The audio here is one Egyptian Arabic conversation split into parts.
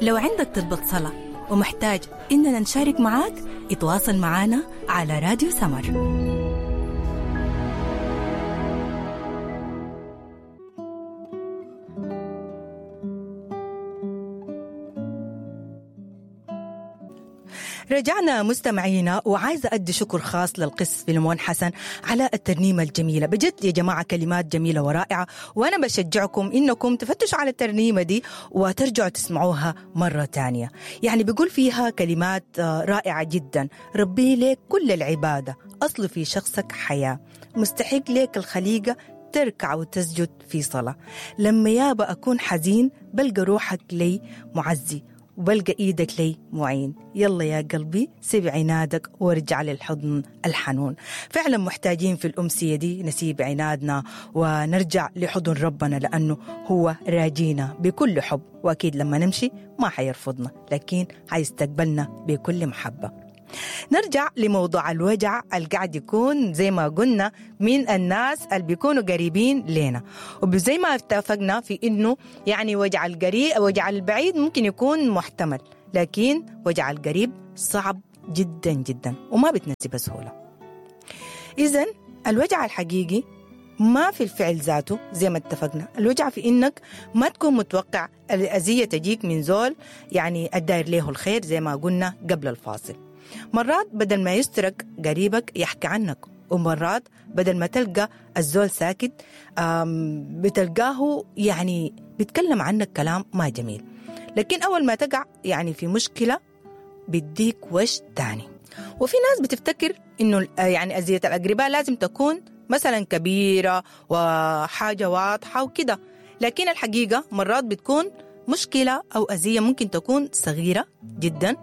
لو عندك طلبة صلاة ومحتاج إننا نشارك معاك اتواصل معنا على راديو سمر رجعنا مستمعينا وعايزة أدي شكر خاص للقس فيلمون حسن على الترنيمة الجميلة بجد يا جماعة كلمات جميلة ورائعة وأنا بشجعكم إنكم تفتشوا على الترنيمة دي وترجعوا تسمعوها مرة تانية يعني بيقول فيها كلمات آه، رائعة جدا ربي لك كل العبادة أصل في شخصك حياة مستحق لك الخليقة تركع وتسجد في صلاة لما يابا أكون حزين بلقى روحك لي معزي وبلقى ايدك لي معين يلا يا قلبي سيب عنادك وارجع للحضن الحنون فعلا محتاجين في الأمسية دي نسيب عنادنا ونرجع لحضن ربنا لأنه هو راجينا بكل حب وأكيد لما نمشي ما حيرفضنا لكن حيستقبلنا بكل محبة نرجع لموضوع الوجع اللي قاعد يكون زي ما قلنا من الناس اللي بيكونوا قريبين لنا وزي ما اتفقنا في انه يعني وجع القريب وجع البعيد ممكن يكون محتمل لكن وجع القريب صعب جدا جدا وما بتنسي بسهوله اذا الوجع الحقيقي ما في الفعل ذاته زي ما اتفقنا الوجع في انك ما تكون متوقع الاذيه تجيك من زول يعني الداير له الخير زي ما قلنا قبل الفاصل مرات بدل ما يسترك قريبك يحكي عنك ومرات بدل ما تلقى الزول ساكت بتلقاه يعني بيتكلم عنك كلام ما جميل لكن أول ما تقع يعني في مشكلة بيديك وش تاني وفي ناس بتفتكر إنه يعني أذية الأقرباء لازم تكون مثلا كبيرة وحاجة واضحة وكده لكن الحقيقة مرات بتكون مشكلة أو أذية ممكن تكون صغيرة جدا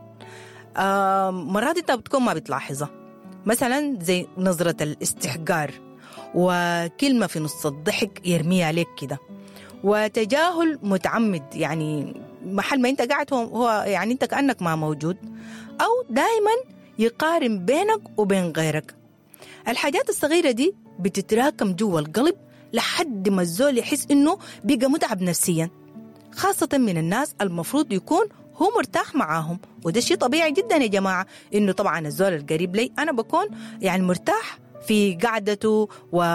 مرات انت بتكون ما بتلاحظها مثلا زي نظرة الاستحقار وكلمة في نص الضحك يرميها عليك كده وتجاهل متعمد يعني محل ما انت قاعد هو, هو يعني انت كأنك ما موجود أو دائما يقارن بينك وبين غيرك الحاجات الصغيرة دي بتتراكم جوا القلب لحد ما الزول يحس انه بقى متعب نفسيا خاصة من الناس المفروض يكون هو مرتاح معاهم وده شيء طبيعي جدا يا جماعة إنه طبعا الزول القريب لي أنا بكون يعني مرتاح في قعدته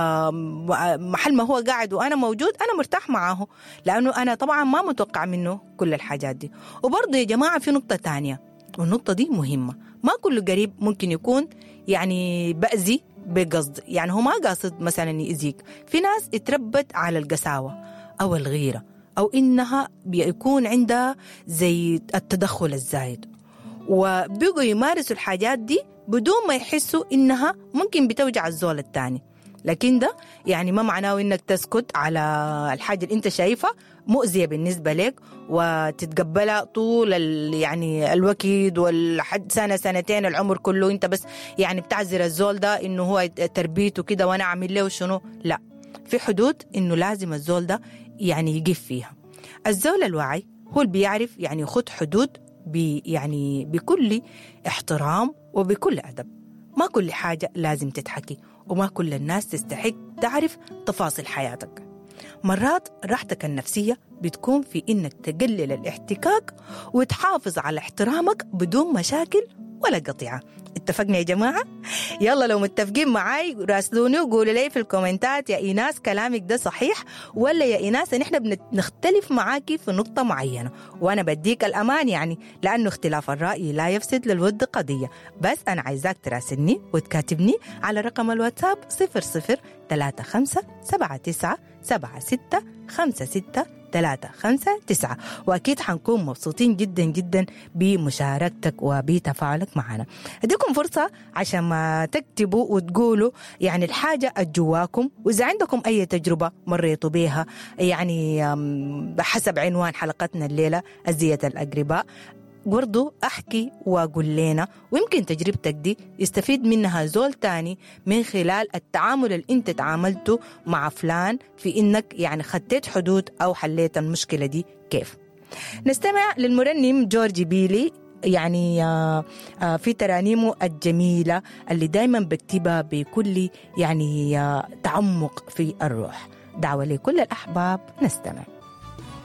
ومحل ما هو قاعد وانا موجود انا مرتاح معاه لانه انا طبعا ما متوقع منه كل الحاجات دي وبرضه يا جماعه في نقطه تانية والنقطه دي مهمه ما كل قريب ممكن يكون يعني بأذي بقصد يعني هو ما قاصد مثلا يأذيك في ناس اتربت على القساوة أو الغيرة أو إنها بيكون عندها زي التدخل الزايد وبيقوا يمارسوا الحاجات دي بدون ما يحسوا إنها ممكن بتوجع الزول التاني لكن ده يعني ما معناه انك تسكت على الحاجه اللي انت شايفها مؤذيه بالنسبه لك وتتقبلها طول يعني الوقت والحد سنه سنتين العمر كله انت بس يعني بتعذر الزول ده انه هو تربيته كده وانا اعمل له شنو لا في حدود انه لازم الزول ده يعني يقف فيها الزول الواعي هو اللي بيعرف يعني يخط حدود بي يعني بكل احترام وبكل أدب ما كل حاجة لازم تتحكي وما كل الناس تستحق تعرف تفاصيل حياتك مرات راحتك النفسية بتكون في إنك تقلل الاحتكاك وتحافظ على احترامك بدون مشاكل ولا قطيعة اتفقنا يا جماعة؟ يلا لو متفقين معاي راسلوني وقولوا لي في الكومنتات يا إيناس كلامك ده صحيح ولا يا إيناس نحن بنختلف معاكي في نقطة معينة وأنا بديك الأمان يعني لأنه اختلاف الرأي لا يفسد للود قضية بس أنا عايزاك تراسلني وتكاتبني على رقم الواتساب 00 35 79 76 56 ثلاثة خمسة تسعة وأكيد حنكون مبسوطين جدا جدا بمشاركتك وبتفاعلك معنا أديكم فرصة عشان ما تكتبوا وتقولوا يعني الحاجة الجواكم وإذا عندكم أي تجربة مريتوا بها يعني حسب عنوان حلقتنا الليلة أذية الأقرباء برضو أحكي وأقول لنا ويمكن تجربتك دي يستفيد منها زول تاني من خلال التعامل اللي أنت تعاملته مع فلان في إنك يعني خطيت حدود أو حليت المشكلة دي كيف نستمع للمرنم جورجي بيلي يعني آه، آه، في ترانيمه الجميلة اللي دايما بكتبها بكل يعني آه، تعمق في الروح دعوة لكل الأحباب نستمع